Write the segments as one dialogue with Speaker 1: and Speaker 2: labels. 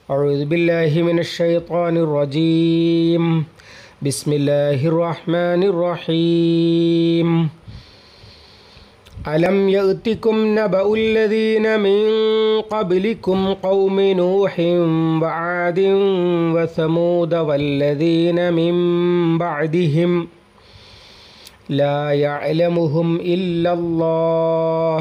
Speaker 1: أعوذ بالله من الشيطان الرجيم بسم الله الرحمن الرحيم ألم يأتكم نبأ الذين من قبلكم قوم نوح وعاد وثمود والذين من بعدهم لا يعلمهم إلا الله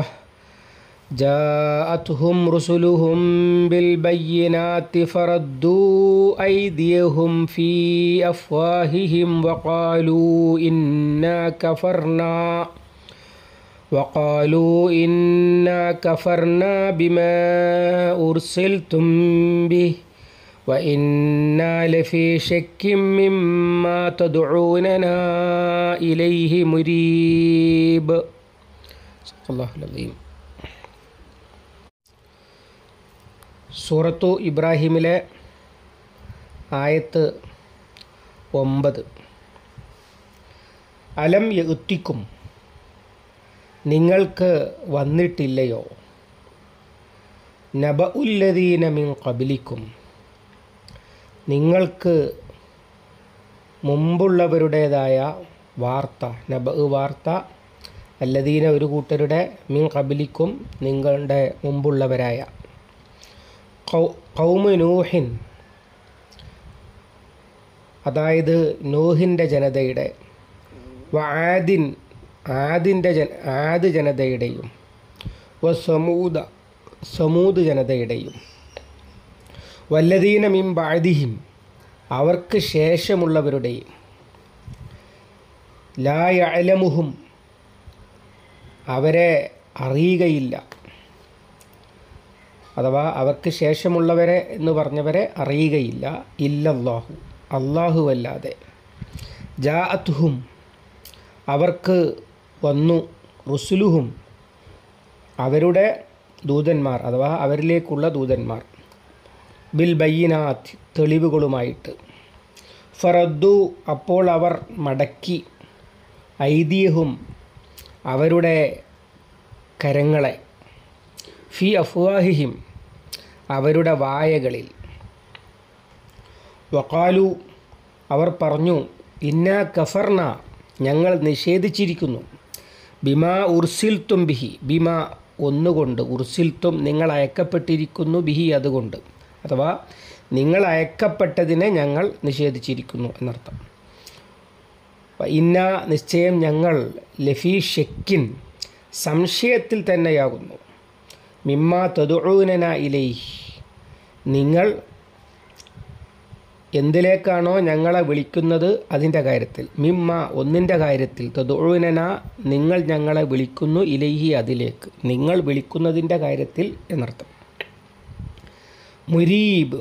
Speaker 1: جاءتهم رسلهم بالبينات فردوا أيديهم في أفواههم وقالوا إنا كفرنا وقالوا إنا كفرنا بما أرسلتم به وإنا لفي شك مما تدعوننا إليه مريب صدق الله العظيم സൂറത്തു ഇബ്രാഹിമിലെ ആയത്ത് ഒമ്പത് അലം യത്തിക്കും നിങ്ങൾക്ക് വന്നിട്ടില്ലയോ നബ ഉല്ലദീന മിൻ കബിലിക്കും നിങ്ങൾക്ക് മുമ്പുള്ളവരുടേതായ വാർത്ത നബ വാർത്ത അല്ലദീന ഒരു കൂട്ടരുടെ മിൻ കബിലിക്കും നിങ്ങളുടെ മുമ്പുള്ളവരായ കൗമ നൂഹിൻ അതായത് നൂഹിൻ്റെ ജനതയുടെ ആദിൻ ആദിൻ്റെ ജന ആദ് ജനതയുടെയും വ സമൂത സമൂത് ജനതയുടെയും വല്ലദീന മിൻ ബാദിഹിം അവർക്ക് ശേഷമുള്ളവരുടെയും ലായലമുഹും അവരെ അറിയുകയില്ല അഥവാ അവർക്ക് ശേഷമുള്ളവരെ എന്ന് പറഞ്ഞവരെ അറിയുകയില്ല ഇല്ലല്ലാഹു അല്ലാഹുവല്ലാതെ ജാഅത്തുഹും അവർക്ക് വന്നു റുസുലുഹും അവരുടെ ദൂതന്മാർ അഥവാ അവരിലേക്കുള്ള ദൂതന്മാർ ബിൽ ബയ്യനാത്ത് തെളിവുകളുമായിട്ട് ഫറദ്ദു അപ്പോൾ അവർ മടക്കി ഐതിഹ്യവും അവരുടെ കരങ്ങളെ ഫി അഫ്വാഹിഹിം അവരുടെ വായകളിൽ വക്കാലു അവർ പറഞ്ഞു ഇന്ന കഫർന ഞങ്ങൾ നിഷേധിച്ചിരിക്കുന്നു ബിമാ ഉർസിൽത്തും ബിഹി ബിമ ഒന്നുകൊണ്ട് ഉർസിൽത്തും നിങ്ങൾ അയക്കപ്പെട്ടിരിക്കുന്നു ബിഹി അതുകൊണ്ട് അഥവാ നിങ്ങൾ അയക്കപ്പെട്ടതിനെ ഞങ്ങൾ നിഷേധിച്ചിരിക്കുന്നു എന്നർത്ഥം ഇന്ന നിശ്ചയം ഞങ്ങൾ ലഫി ഷെക്കിൻ സംശയത്തിൽ തന്നെയാകുന്നു മിമ്മ തതുഊനന ഇലൈ നിങ്ങൾ എന്തിലേക്കാണോ ഞങ്ങളെ വിളിക്കുന്നത് അതിൻ്റെ കാര്യത്തിൽ മിമ്മ ഒന്നിൻ്റെ കാര്യത്തിൽ തതുഊനന നിങ്ങൾ ഞങ്ങളെ വിളിക്കുന്നു ഇലൈഹി അതിലേക്ക് നിങ്ങൾ വിളിക്കുന്നതിൻ്റെ കാര്യത്തിൽ എന്നർത്ഥം മുരീബ്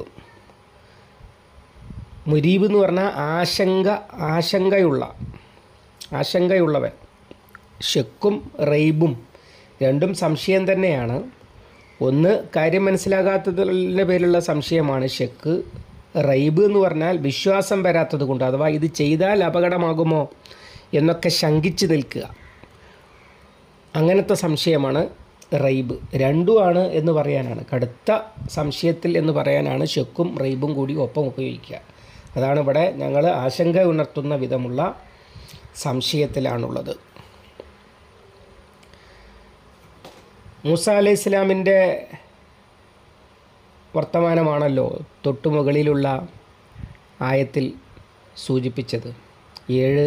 Speaker 1: മുരീബ് എന്ന് പറഞ്ഞാൽ ആശങ്ക ആശങ്കയുള്ള ആശങ്കയുള്ളവൻ ഷെക്കും റെയ്ബും രണ്ടും സംശയം തന്നെയാണ് ഒന്ന് കാര്യം മനസ്സിലാകാത്തതിൻ്റെ പേരിലുള്ള സംശയമാണ് ഷെക്ക് റൈബ് എന്ന് പറഞ്ഞാൽ വിശ്വാസം വരാത്തത് കൊണ്ട് അഥവാ ഇത് ചെയ്താൽ അപകടമാകുമോ എന്നൊക്കെ ശങ്കിച്ച് നിൽക്കുക അങ്ങനത്തെ സംശയമാണ് റൈബ് രണ്ടുമാണ് എന്ന് പറയാനാണ് കടുത്ത സംശയത്തിൽ എന്ന് പറയാനാണ് ഷെക്കും റൈബും കൂടി ഒപ്പം ഉപയോഗിക്കുക അതാണ് ഇവിടെ ഞങ്ങൾ ആശങ്ക ഉണർത്തുന്ന വിധമുള്ള സംശയത്തിലാണുള്ളത് മൂസ അലൈഹി ഇസ്ലാമിൻ്റെ വർത്തമാനമാണല്ലോ തൊട്ടുമുകളിലുള്ള ആയത്തിൽ സൂചിപ്പിച്ചത് ഏഴ്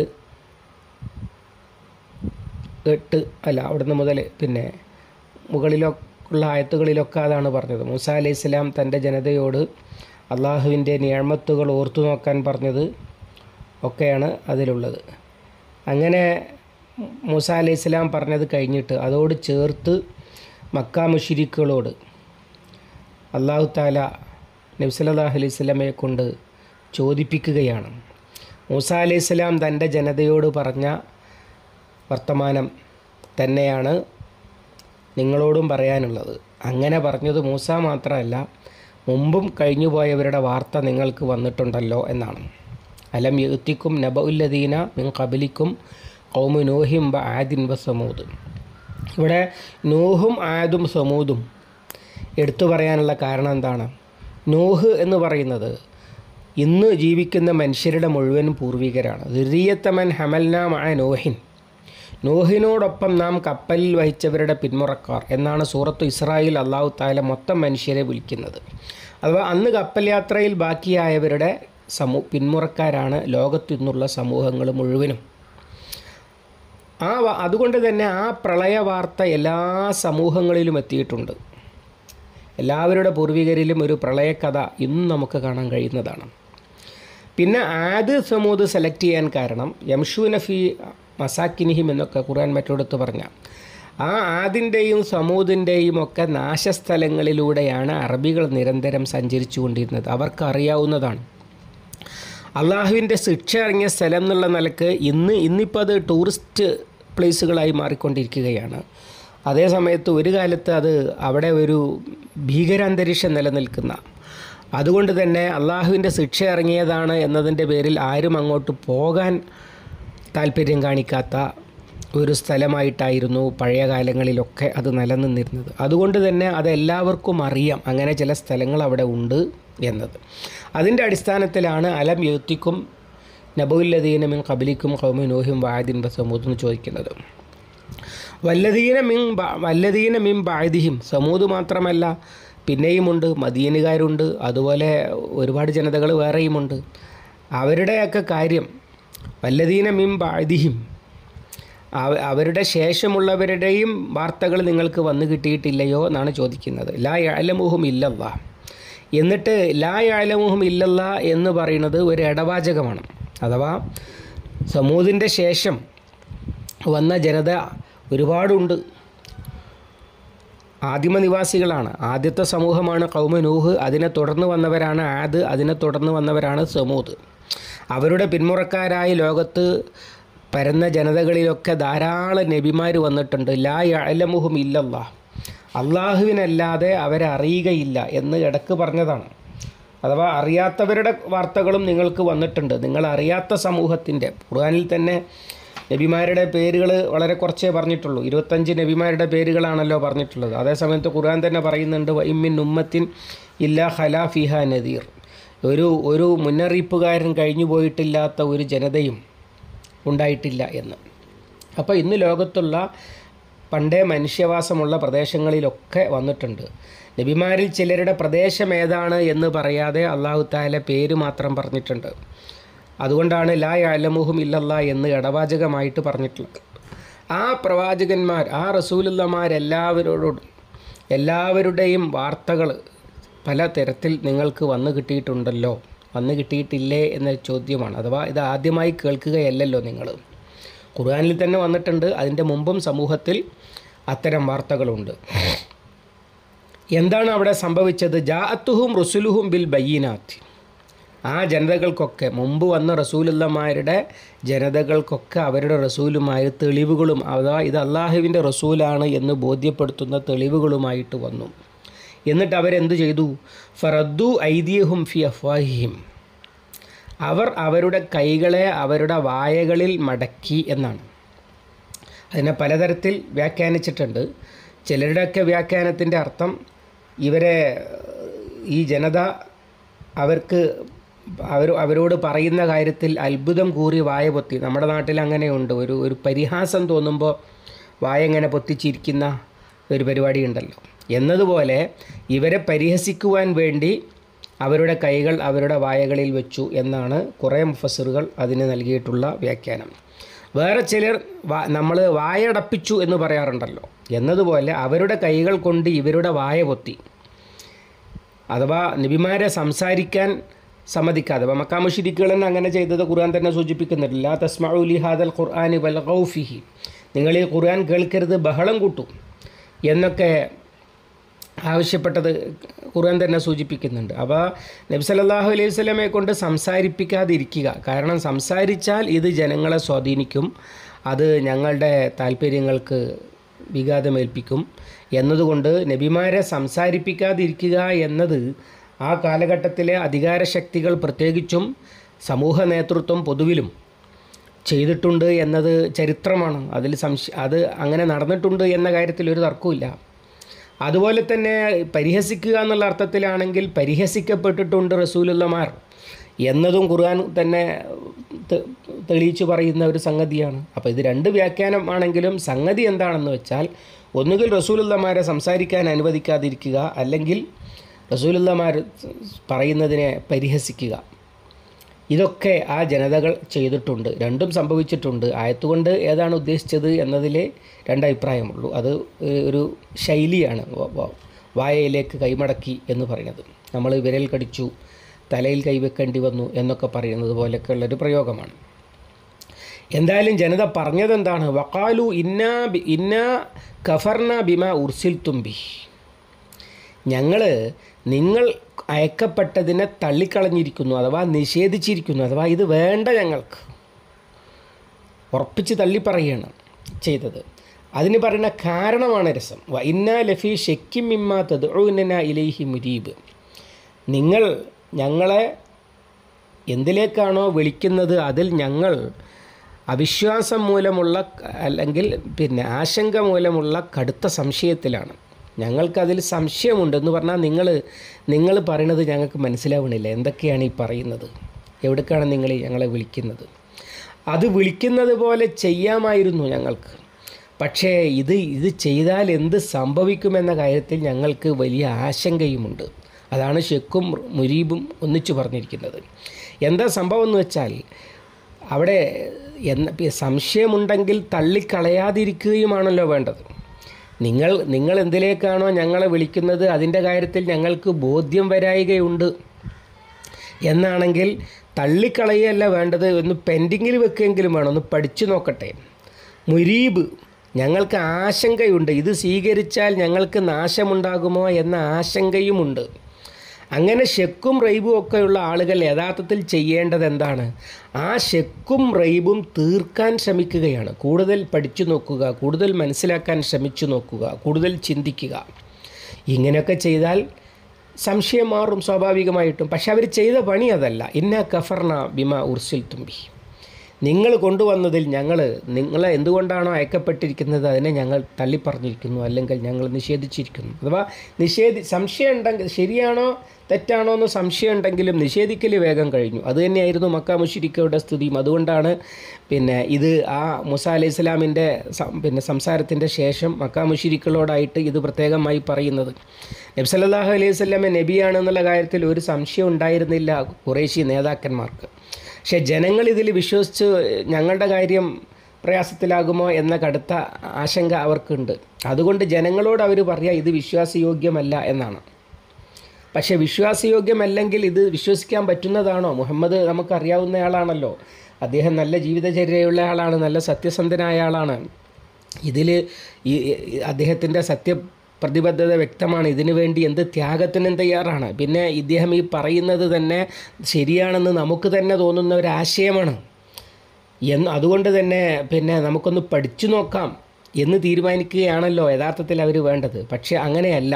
Speaker 1: എട്ട് അല്ല അവിടുന്ന് മുതൽ പിന്നെ മുകളിലുള്ള ആയത്തുകളിലൊക്കെ അതാണ് പറഞ്ഞത് മൂസ അലൈഹി ഇസ്ലാം തൻ്റെ ജനതയോട് അള്ളാഹുവിൻ്റെ നിയമത്തുകൾ ഓർത്തു നോക്കാൻ പറഞ്ഞത് ഒക്കെയാണ് അതിലുള്ളത് അങ്ങനെ മൂസ അലൈഹി ഇസ്ലാം പറഞ്ഞത് കഴിഞ്ഞിട്ട് അതോട് ചേർത്ത് മക്ക മുഷിരിക്കുകളോട് അള്ളാഹു താല നബ്സലാഹു അലൈഹി സ്വലമയെ കൊണ്ട് ചോദിപ്പിക്കുകയാണ് മൂസ അലൈഹി സ്വലാം തൻ്റെ ജനതയോട് പറഞ്ഞ വർത്തമാനം തന്നെയാണ് നിങ്ങളോടും പറയാനുള്ളത് അങ്ങനെ പറഞ്ഞത് മൂസ മാത്രമല്ല മുമ്പും കഴിഞ്ഞുപോയവരുടെ വാർത്ത നിങ്ങൾക്ക് വന്നിട്ടുണ്ടല്ലോ എന്നാണ് അലം യുത്തിക്കും നബഉല്ലദീന മിൻ കബലിക്കും കൗമു നോഹിം ബ ആദിൻ ബ സമൂദ് ഇവിടെ നൂഹും ആദും സമൂദും എടുത്തു പറയാനുള്ള കാരണം എന്താണ് നോഹ് എന്ന് പറയുന്നത് ഇന്ന് ജീവിക്കുന്ന മനുഷ്യരുടെ മുഴുവൻ പൂർവികരാണ് ദുരിയത്തമൻ ഹമൽന മായ നോഹിൻ നോഹിനോടൊപ്പം നാം കപ്പലിൽ വഹിച്ചവരുടെ പിന്മുറക്കാർ എന്നാണ് സൂറത്ത് ഇസ്രായേൽ അള്ളാഹു താല മൊത്തം മനുഷ്യരെ വിളിക്കുന്നത് അഥവാ അന്ന് കപ്പൽ യാത്രയിൽ ബാക്കിയായവരുടെ സമൂ പിന്മുറക്കാരാണ് ലോകത്തു നിന്നുള്ള സമൂഹങ്ങൾ മുഴുവനും ആ വ- അതുകൊണ്ട് തന്നെ ആ പ്രളയ വാർത്ത എല്ലാ സമൂഹങ്ങളിലും എത്തിയിട്ടുണ്ട് എല്ലാവരുടെ പൂർവികരിലും ഒരു പ്രളയകഥ ഇന്നും നമുക്ക് കാണാൻ കഴിയുന്നതാണ് പിന്നെ ആദ് സമൂത് സെലക്ട് ചെയ്യാൻ കാരണം യംഷൂന ഫി മസാക്കിനിഹിം എന്നൊക്കെ ഖുർആൻ മറ്റോടത്ത് പറഞ്ഞ ആ ആദിൻ്റെയും സമൂതിൻ്റെയും ഒക്കെ നാശസ്ഥലങ്ങളിലൂടെയാണ് അറബികൾ നിരന്തരം സഞ്ചരിച്ചു കൊണ്ടിരുന്നത് അവർക്ക് അറിയാവുന്നതാണ് അള്ളാഹുവിൻ്റെ ശിക്ഷ ഇറങ്ങിയ സ്ഥലം എന്നുള്ള നിലക്ക് ഇന്ന് ഇന്നിപ്പോൾ അത് ടൂറിസ്റ്റ് പ്ലേസുകളായി മാറിക്കൊണ്ടിരിക്കുകയാണ് അതേ സമയത്ത് ഒരു കാലത്ത് അത് അവിടെ ഒരു ഭീകരാന്തരീക്ഷം നിലനിൽക്കുന്ന അതുകൊണ്ട് തന്നെ അള്ളാഹുവിൻ്റെ ശിക്ഷ ഇറങ്ങിയതാണ് എന്നതിൻ്റെ പേരിൽ ആരും അങ്ങോട്ട് പോകാൻ താല്പര്യം കാണിക്കാത്ത ഒരു സ്ഥലമായിട്ടായിരുന്നു പഴയ കാലങ്ങളിലൊക്കെ അത് നിലനിന്നിരുന്നത് അതുകൊണ്ട് തന്നെ അത് എല്ലാവർക്കും അറിയാം അങ്ങനെ ചില സ്ഥലങ്ങൾ അവിടെ ഉണ്ട് എന്നത് അതിൻ്റെ അടിസ്ഥാനത്തിലാണ് അലം യുത്തിക്കും നബുല്ലദീനമിൻ കബലിക്കും കൗമി നോഹിം വാദിൻ ബസമൂദ് എന്ന് ചോദിക്കുന്നത് വല്ലദീന മിൻ ബ- വല്ലദീന മിൻ ബാദിഹിം സമൂത് മാത്രമല്ല പിന്നെയുമുണ്ട് മദീനുകാരുണ്ട് അതുപോലെ ഒരുപാട് ജനതകൾ വേറെയുമുണ്ട് അവരുടെയൊക്കെ കാര്യം വല്ലദീന മിൻ ബാദിഹിം അവ- അവരുടെ ശേഷമുള്ളവരുടെയും വാർത്തകൾ നിങ്ങൾക്ക് വന്നു കിട്ടിയിട്ടില്ലയോ എന്നാണ് ചോദിക്കുന്നത് ലാ യാലമുഹും ഇല്ലല്ല എന്നിട്ട് ലാ യാലമുഹും ഇല്ലല്ല എന്ന് പറയുന്നത് ഒരു ഇടവാചകമാണ് അഥവാ സമൂതിൻ്റെ ശേഷം വന്ന ജനത ഒരുപാടുണ്ട് ആദിമ നിവാസികളാണ് ആദ്യത്തെ സമൂഹമാണ് കൗമ നൂഹ് അതിനെ തുടർന്ന് വന്നവരാണ് ആദ് അതിനെ തുടർന്ന് വന്നവരാണ് സമൂത് അവരുടെ പിന്മുറക്കാരായി ലോകത്ത് പരന്ന ജനതകളിലൊക്കെ ധാരാളം നബിമാർ വന്നിട്ടുണ്ട് ലാ യഅലമുഹും ഇല്ലല്ലാ അള്ളാഹുവിനല്ലാതെ അവരെ അറിയുകയില്ല എന്ന് ഇടക്ക് പറഞ്ഞതാണ് അഥവാ അറിയാത്തവരുടെ വാർത്തകളും നിങ്ങൾക്ക് വന്നിട്ടുണ്ട് നിങ്ങൾ അറിയാത്ത സമൂഹത്തിൻ്റെ ഖുർആനിൽ തന്നെ നബിമാരുടെ പേരുകൾ വളരെ കുറച്ചേ പറഞ്ഞിട്ടുള്ളൂ ഇരുപത്തഞ്ച് നബിമാരുടെ പേരുകളാണല്ലോ പറഞ്ഞിട്ടുള്ളത് അതേസമയത്ത് ഖുർആൻ തന്നെ പറയുന്നുണ്ട് ഇമ്മിൻ ഉമ്മത്തിൻ ഇല്ലാ ഖലാ ഫിഹ നദീർ ഒരു ഒരു മുന്നറിയിപ്പുകാരൻ കഴിഞ്ഞു പോയിട്ടില്ലാത്ത ഒരു ജനതയും ഉണ്ടായിട്ടില്ല എന്ന് അപ്പോൾ ഇന്ന് ലോകത്തുള്ള പണ്ടേ മനുഷ്യവാസമുള്ള പ്രദേശങ്ങളിലൊക്കെ വന്നിട്ടുണ്ട് നബിമാരിൽ ചിലരുടെ പ്രദേശം ഏതാണ് എന്ന് പറയാതെ അള്ളാഹു താല പേര് മാത്രം പറഞ്ഞിട്ടുണ്ട് അതുകൊണ്ടാണ് ലാ അലമുഹും ഇല്ലല്ല എന്ന് ഇടവാചകമായിട്ട് പറഞ്ഞിട്ടുള്ളത് ആ പ്രവാചകന്മാർ ആ റസൂലുള്ളമാരെല്ലാവരോടും എല്ലാവരുടെയും വാർത്തകൾ പല തരത്തിൽ നിങ്ങൾക്ക് വന്നു കിട്ടിയിട്ടുണ്ടല്ലോ വന്നു കിട്ടിയിട്ടില്ലേ എന്ന ചോദ്യമാണ് അഥവാ ഇത് ആദ്യമായി കേൾക്കുകയല്ലല്ലോ നിങ്ങൾ ഖുർആനിൽ തന്നെ വന്നിട്ടുണ്ട് അതിൻ്റെ മുമ്പും സമൂഹത്തിൽ അത്തരം വാർത്തകളുണ്ട് എന്താണ് അവിടെ സംഭവിച്ചത് ജാഅത്തുഹും റുസുലുഹും ബിൽ ബയ്യനാത്ത് ആ ജനതകൾക്കൊക്കെ മുമ്പ് വന്ന റസൂലുള്ളമാരുടെ ജനതകൾക്കൊക്കെ അവരുടെ റസൂലുമായി തെളിവുകളും അഥവാ ഇത് അള്ളാഹുവിൻ്റെ റസൂലാണ് എന്ന് ബോധ്യപ്പെടുത്തുന്ന തെളിവുകളുമായിട്ട് വന്നു എന്നിട്ട് അവരെന്ത് ചെയ്തു ഫറദ്ദു ഐദിയഹും ഫി അഫ്വാഹിഹിം അവർ അവരുടെ കൈകളെ അവരുടെ വായകളിൽ മടക്കി എന്നാണ് അതിനെ പലതരത്തിൽ വ്യാഖ്യാനിച്ചിട്ടുണ്ട് ചിലരുടെയൊക്കെ വ്യാഖ്യാനത്തിൻ്റെ അർത്ഥം ഇവരെ ഈ ജനത അവർക്ക് അവർ അവരോട് പറയുന്ന കാര്യത്തിൽ അത്ഭുതം കൂറി വായ പൊത്തി നമ്മുടെ നാട്ടിൽ അങ്ങനെയുണ്ട് ഒരു ഒരു പരിഹാസം തോന്നുമ്പോൾ വായ ഇങ്ങനെ പൊത്തിച്ചിരിക്കുന്ന ഒരു പരിപാടി ഉണ്ടല്ലോ എന്നതുപോലെ ഇവരെ പരിഹസിക്കുവാൻ വേണ്ടി അവരുടെ കൈകൾ അവരുടെ വായകളിൽ വെച്ചു എന്നാണ് കുറേ മുഫസറുകൾ അതിന് നൽകിയിട്ടുള്ള വ്യാഖ്യാനം വേറെ ചിലർ നമ്മൾ വായടപ്പിച്ചു എന്ന് പറയാറുണ്ടല്ലോ എന്നതുപോലെ അവരുടെ കൈകൾ കൊണ്ട് ഇവരുടെ വായ പൊത്തി അഥവാ നബിമാരെ സംസാരിക്കാൻ സമ്മതിക്കാതെ അപ്പോൾ മക്കാമുഷിരിക്കുകൾ തന്നെ അങ്ങനെ ചെയ്തത് ഖുർആൻ തന്നെ സൂചിപ്പിക്കുന്നുണ്ട് ലാ തസ്മഉലി ഹാദൽ ഖുർആാനി വൽ ഗൗഫിഹി നിങ്ങൾ ഈ ഖുർആൻ കേൾക്കരുത് ബഹളം കൂട്ടും എന്നൊക്കെ ആവശ്യപ്പെട്ടത് ഖുർആൻ തന്നെ സൂചിപ്പിക്കുന്നുണ്ട് അപ്പോൾ നബി സല്ലല്ലാഹു അലൈഹി വസല്ലമയെ കൊണ്ട് സംസാരിപ്പിക്കാതിരിക്കുക കാരണം സംസാരിച്ചാൽ ഇത് ജനങ്ങളെ സ്വാധീനിക്കും അത് ഞങ്ങളുടെ താല്പര്യങ്ങൾക്ക് വിഘാതമേൽപ്പിക്കും എന്നതുകൊണ്ട് നബിമാരെ സംസാരിപ്പിക്കാതിരിക്കുക എന്നത് ആ കാലഘട്ടത്തിലെ അധികാരശക്തികൾ പ്രത്യേകിച്ചും സമൂഹ നേതൃത്വം പൊതുവിലും ചെയ്തിട്ടുണ്ട് എന്നത് ചരിത്രമാണ് അതിൽ സംശ അത് അങ്ങനെ നടന്നിട്ടുണ്ട് എന്ന കാര്യത്തിൽ ഒരു തർക്കമില്ല അതുപോലെ തന്നെ പരിഹസിക്കുക എന്നുള്ള അർത്ഥത്തിലാണെങ്കിൽ പരിഹസിക്കപ്പെട്ടിട്ടുണ്ട് റസൂലുള്ളമാർ എന്നതും ഖുർആൻ തന്നെ തെ- തെളിയിച്ചു പറയുന്ന ഒരു സംഗതിയാണ് അപ്പോൾ ഇത് രണ്ട് വ്യാഖ്യാനം ആണെങ്കിലും സംഗതി എന്താണെന്ന് വെച്ചാൽ ഒന്നുകിൽ റസൂലുള്ളമാരെ സംസാരിക്കാൻ അനുവദിക്കാതിരിക്കുക അല്ലെങ്കിൽ റസൂലുള്ളമാർ പറയുന്നതിനെ പരിഹസിക്കുക ഇതൊക്കെ ആ ജനതകൾ ചെയ്തിട്ടുണ്ട് രണ്ടും സംഭവിച്ചിട്ടുണ്ട് ആയത്തുകൊണ്ട് ഏതാണ് ഉദ്ദേശിച്ചത് എന്നതിലെ രണ്ടഭിപ്രായമുള്ളൂ അത് ഏഹ്, ഒരു ശൈലിയാണ് വ- വ- വായയിലേക്ക് കൈമടക്കി എന്ന് പറയുന്നത് നമ്മൾ വിരൽ കടിച്ചു തലയിൽ കൈവെക്കേണ്ടി വന്നു എന്നൊക്കെ പറയുന്നത് പോലെയൊക്കെയുള്ളൊരു പ്രയോഗമാണ് എന്തായാലും ജനത പറഞ്ഞതെന്താണ് വക്കാലു ഇന്നാ ബി- ഇന്നാ കഫർന ബിമ ഉർസിൽ തുമ്പി ഞങ്ങൾ നിങ്ങൾ അയക്കപ്പെട്ടതിനെ തള്ളിക്കളഞ്ഞിരിക്കുന്നു അഥവാ നിഷേധിച്ചിരിക്കുന്നു അഥവാ ഇത് വേണ്ട ഞങ്ങൾക്ക് ഉറപ്പിച്ച് തള്ളിപ്പറയാണ് ചെയ്തത് അതിന് പറയുന്ന കാരണമാണ് രസം വ ഇന്നാ ലഫി ഷെക്കിം ഇമ്മ തദ്ഉനന ഇലൈഹി മുരീബ് നിങ്ങൾ ഞങ്ങളെ എന്തിലേക്കാണോ വിളിക്കുന്നത് അതിൽ ഞങ്ങൾ അവിശ്വാസം മൂലമുള്ള അല്ലെങ്കിൽ പിന്നെ ആശങ്ക മൂലമുള്ള കടുത്ത സംശയത്തിലാണ് ഞങ്ങൾക്കതിൽ സംശയമുണ്ട് എന്ന് പറഞ്ഞാൽ നിങ്ങൾ നിങ്ങൾ പറയണത് ഞങ്ങൾക്ക് മനസ്സിലാവണില്ല എന്തൊക്കെയാണ് ഈ പറയുന്നത് എവിടേക്കാണ് നിങ്ങൾ ഈ ഞങ്ങളെ വിളിക്കുന്നത് അത് വിളിക്കുന്നത് പോലെ ചെയ്യാമായിരുന്നു ഞങ്ങൾക്ക് പക്ഷേ ഇത് ഇത് ചെയ്താൽ എന്ത് സംഭവിക്കുമെന്ന കാര്യത്തിൽ ഞങ്ങൾക്ക് വലിയ ആശങ്കയുമുണ്ട് അതാണ് ഷെക്കും മുരീബും ഒന്നിച്ചു പറഞ്ഞിരിക്കുന്നത് എന്താ സംഭവം എന്ന് വെച്ചാൽ അവിടെ എന്ന സംശയമുണ്ടെങ്കിൽ തള്ളിക്കളയാതിരിക്കുകയുമാണല്ലോ വേണ്ടത് നിങ്ങൾ നിങ്ങൾ എന്തിലേക്കാണോ ഞങ്ങളെ വിളിക്കുന്നത് അതിൻ്റെ കാര്യത്തിൽ ഞങ്ങൾക്ക് ബോധ്യം വരായികയുണ്ട് എന്നാണെങ്കിൽ തള്ളിക്കളയല്ല വേണ്ടത് ഒന്ന് പെൻഡിങ്ങിൽ വെക്കുകയെങ്കിലും വേണം ഒന്ന് പഠിച്ചു നോക്കട്ടെ മുരീബ് ഞങ്ങൾക്ക് ആശങ്കയുണ്ട് ഇത് സ്വീകരിച്ചാൽ ഞങ്ങൾക്ക് നാശമുണ്ടാകുമോ എന്ന ആശങ്കയുമുണ്ട് അങ്ങനെ ഷെക്കും റൈബും ഒക്കെയുള്ള ആളുകൾ യഥാർത്ഥത്തിൽ ചെയ്യേണ്ടത് എന്താണ് ആ ഷെക്കും റൈബും തീർക്കാൻ ശ്രമിക്കുകയാണ് കൂടുതൽ പഠിച്ചു നോക്കുക കൂടുതൽ മനസ്സിലാക്കാൻ ശ്രമിച്ചു നോക്കുക കൂടുതൽ ചിന്തിക്കുക ഇങ്ങനെയൊക്കെ ചെയ്താൽ സംശയം മാറും സ്വാഭാവികമായിട്ടും പക്ഷെ അവർ ചെയ്ത പണി അതല്ല ഇന്ന കഫർന ബിമ ഉർസിൽ തുമ്പി നിങ്ങൾ കൊണ്ടുവന്നതിൽ ഞങ്ങൾ നിങ്ങളെ എന്തുകൊണ്ടാണോ അയക്കപ്പെട്ടിരിക്കുന്നത് അതിനെ ഞങ്ങൾ തള്ളിപ്പറഞ്ഞിരിക്കുന്നു അല്ലെങ്കിൽ ഞങ്ങൾ നിഷേധിച്ചിരിക്കുന്നു അഥവാ നിഷേധി സംശയം ഉണ്ടെങ്കിൽ ശരിയാണോ തെറ്റാണോ എന്ന് സംശയം ഉണ്ടെങ്കിലും നിഷേധിക്കൽ വേഗം കഴിഞ്ഞു അത് തന്നെയായിരുന്നു മക്ക മുഷിരിക്കയുടെ സ്ഥിതിയും അതുകൊണ്ടാണ് പിന്നെ ഇത് ആ മുസ അലൈഹി ഇസ്ലാമിൻ്റെ പിന്നെ സംസാരത്തിൻ്റെ ശേഷം മക്ക മുഷിരിക്കളോടായിട്ട് ഇത് പ്രത്യേകമായി പറയുന്നത് നബി സല്ലല്ലാഹു അലൈഹി വസല്ലമ നബിയാണെന്നുള്ള കാര്യത്തിൽ ഒരു സംശയം ഉണ്ടായിരുന്നില്ല കുറേശി നേതാക്കന്മാർക്ക് പക്ഷേ ജനങ്ങൾ ഇതിൽ വിശ്വസിച്ച് ഞങ്ങളുടെ കാര്യം പ്രയാസത്തിലാകുമോ എന്ന കടുത്ത ആശങ്ക അവർക്കുണ്ട് അതുകൊണ്ട് ജനങ്ങളോട് അവർ പറയുക ഇത് വിശ്വാസയോഗ്യമല്ല എന്നാണ് പക്ഷേ വിശ്വാസയോഗ്യമല്ലെങ്കിൽ ഇത് വിശ്വസിക്കാൻ പറ്റുന്നതാണോ മുഹമ്മദ് നമുക്കറിയാവുന്നയാളാണല്ലോ അദ്ദേഹം നല്ല ജീവിതചര്യയുള്ള ആളാണ് നല്ല സത്യസന്ധനായ ആളാണ് ഇതിൽ ഈ ഈ അദ്ദേഹത്തിൻ്റെ സത്യ പ്രതിബദ്ധത വ്യക്തമാണ് ഇതിനു വേണ്ടി എന്ത് ത്യാഗത്തിനും തയ്യാറാണ് പിന്നെ ഇദ്ദേഹം ഈ പറയുന്നത് തന്നെ ശരിയാണെന്ന് നമുക്ക് തന്നെ തോന്നുന്ന ഒരു ആശയമാണ് എന്ന് അതുകൊണ്ട് തന്നെ പിന്നെ നമുക്കൊന്ന് പഠിച്ചു നോക്കാം എന്ന് തീരുമാനിക്കുകയാണല്ലോ യഥാർത്ഥത്തിൽ അവർ വേണ്ടത് പക്ഷേ അങ്ങനെയല്ല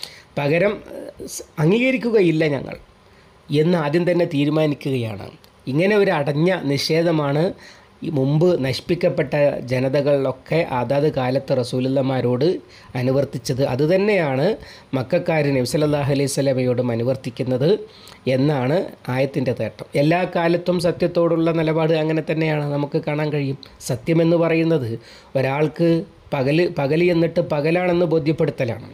Speaker 1: പകരം സ് അംഗീകരിക്കുകയില്ല ഞങ്ങൾ എന്ന് ആദ്യം തന്നെ തീരുമാനിക്കുകയാണ് ഇങ്ങനെ ഒരു അടഞ്ഞ നിഷേധമാണ് ഈ മുമ്പ് നശിപ്പിക്കപ്പെട്ട ജനതകളിലൊക്കെ അതാത് കാലത്ത് റസൂലുള്ളമാരോട് അനുവർത്തിച്ചത് അതുതന്നെയാണ് മക്കാർ നബ്സലല്ലാഹു അലൈഹി സ്വലമയോടും അനുവർത്തിക്കുന്നത് എന്നാണ് ആയത്തിൻ്റെ തേട്ടം എല്ലാ കാലത്തും സത്യത്തോടുള്ള നിലപാട് അങ്ങനെ തന്നെയാണ് നമുക്ക് കാണാൻ കഴിയും സത്യമെന്ന് പറയുന്നത് ഒരാൾക്ക് പകല് പകല് എന്നിട്ട് പകലാണെന്ന് ബോധ്യപ്പെടുത്തലാണ്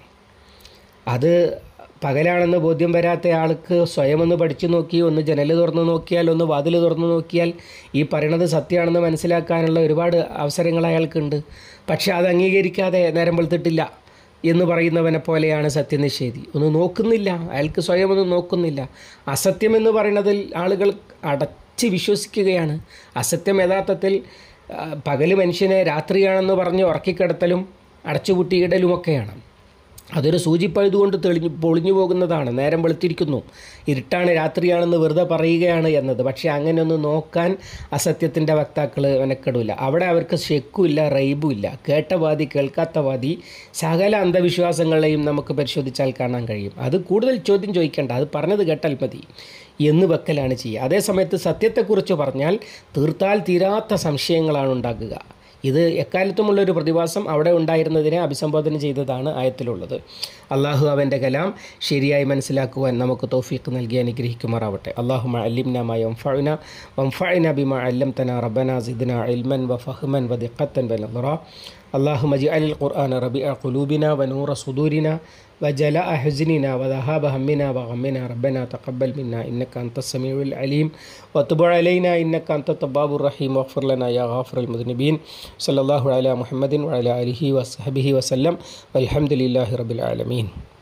Speaker 1: അത് പകലാണെന്ന് ബോധ്യം വരാത്ത ആൾക്ക് സ്വയം ഒന്ന് പഠിച്ചു നോക്കി ഒന്ന് ജനൽ തുറന്നു നോക്കിയാൽ ഒന്ന് വാതിൽ തുറന്നു നോക്കിയാൽ ഈ പറയണത് സത്യമാണെന്ന് മനസ്സിലാക്കാനുള്ള ഒരുപാട് അവസരങ്ങൾ അയാൾക്കുണ്ട് പക്ഷെ അത് അംഗീകരിക്കാതെ നേരം വെളുത്തിട്ടില്ല എന്ന് പറയുന്നവനെ പോലെയാണ് സത്യനിഷേധി ഒന്ന് നോക്കുന്നില്ല അയാൾക്ക് സ്വയം ഒന്ന് നോക്കുന്നില്ല അസത്യം എന്ന് പറയുന്നതിൽ ആളുകൾ അടച്ച് വിശ്വസിക്കുകയാണ് അസത്യം യഥാർത്ഥത്തിൽ ആ, പകല് മനുഷ്യനെ രാത്രിയാണെന്ന് പറഞ്ഞ് ഉറക്കിക്കിടത്തലും അടച്ചുപൂട്ടിയിടലുമൊക്കെയാണ് അതൊരു സൂചിപ്പഴുതുകൊണ്ട് തെളിഞ്ഞു പൊളിഞ്ഞു പോകുന്നതാണ് നേരം വെളുത്തിരിക്കുന്നു ഇരുട്ടാണ് രാത്രിയാണെന്ന് വെറുതെ പറയുകയാണ് എന്നത് പക്ഷേ അങ്ങനെ ഒന്ന് നോക്കാൻ അസത്യത്തിൻ്റെ വക്താക്കൾ മെനക്കെടില്ല അവിടെ അവർക്ക് ഷെക്കുമില്ല റൈബുമില്ല കേട്ട വാദി കേൾക്കാത്ത വാദി സകല അന്ധവിശ്വാസങ്ങളെയും നമുക്ക് പരിശോധിച്ചാൽ കാണാൻ കഴിയും അത് കൂടുതൽ ചോദ്യം ചോദിക്കേണ്ട അത് പറഞ്ഞത് കേട്ടാൽ മതി എന്ന് വെക്കലാണ് ചെയ്യുക അതേസമയത്ത് സത്യത്തെക്കുറിച്ച് പറഞ്ഞാൽ തീർത്താൽ തീരാത്ത സംശയങ്ങളാണ് ഉണ്ടാക്കുക ഇത് എക്കാലത്തുമുള്ളൊരു പ്രതിഭാസം അവിടെ ഉണ്ടായിരുന്നതിനെ അഭിസംബോധന ചെയ്തതാണ് ആയത്തിലുള്ളത് അള്ളാഹു അവൻ്റെ കലാം ശരിയായി മനസ്സിലാക്കുവാൻ നമുക്ക് തോഫീക്ക് നൽകി അനുഗ്രഹിക്കുമാറാവട്ടെ അള്ളാഹു അല്ലിംന മായ വംഫഅന വംഫഅന ബിമ അല്ലംതന റബ്ബന സിദ്ന ഇൽമൻ വ ഫഹ്മൻ വ ദിഖത്തൻ വ നദറ اللهم اجعل القرآن ربيع قلوبنا ونور صدورنا وجلاء حزننا وذهاب همنا وغمنا ربنا تقبل منا إنك أنت السميع العليم وتب علينا إنك أنت التواب الرحيم واغفر لنا يا غافر المذنبين صلى الله على محمد وعلى آله وصحبه وسلم والحمد لله رب العالمين